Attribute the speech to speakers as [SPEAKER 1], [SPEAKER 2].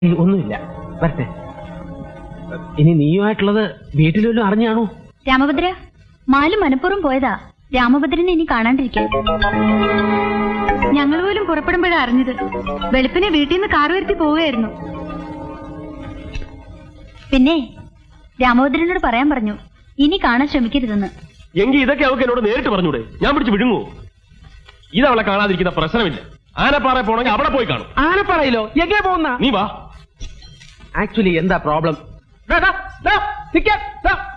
[SPEAKER 1] ഏയ്, ഒന്നുമില്ല വരട്ടെ ഇനി നീയുമായിട്ടുള്ളത് വീട്ടിൽ വല്ലതും അറിഞ്ഞാണോ
[SPEAKER 2] രാമഭദ്ര മാലു മനഃപൂർവ്വം പോയതാ രാമഭദ്രനെ ഇനി കാണാണ്ടിരിക്കാൻ ഞങ്ങൾ പോലും പുറപ്പെടുമ്പോഴാ അറിഞ്ഞത് വെളുപ്പിനെ വീട്ടിൽ നിന്ന് കാർ വരുത്തി പോവുകയായിരുന്നു പിന്നെ രാമഭദ്രനോട് പറയാൻ പറഞ്ഞു ഇനി കാണാൻ ശ്രമിക്കരുതെന്ന്
[SPEAKER 3] എങ്കിൽ ഇതൊക്കെ അവൾക്ക് എന്നോട് നേരിട്ട് പറഞ്ഞൂടെ ഞാൻ പിടിച്ച് വിഴുങ്ങൂ ഇതവളെ കാണാതിരിക്കുന്ന പ്രശ്നമില്ല ആനപ്പാറ പോണെങ്കിൽ അവിടെ പോയി കാണും
[SPEAKER 1] ആനപ്പറയിലോ എങ്ങനെ പോകുന്ന
[SPEAKER 3] നീ വാ
[SPEAKER 1] ആക്ച്വലി എന്താ പ്രോബ്ലം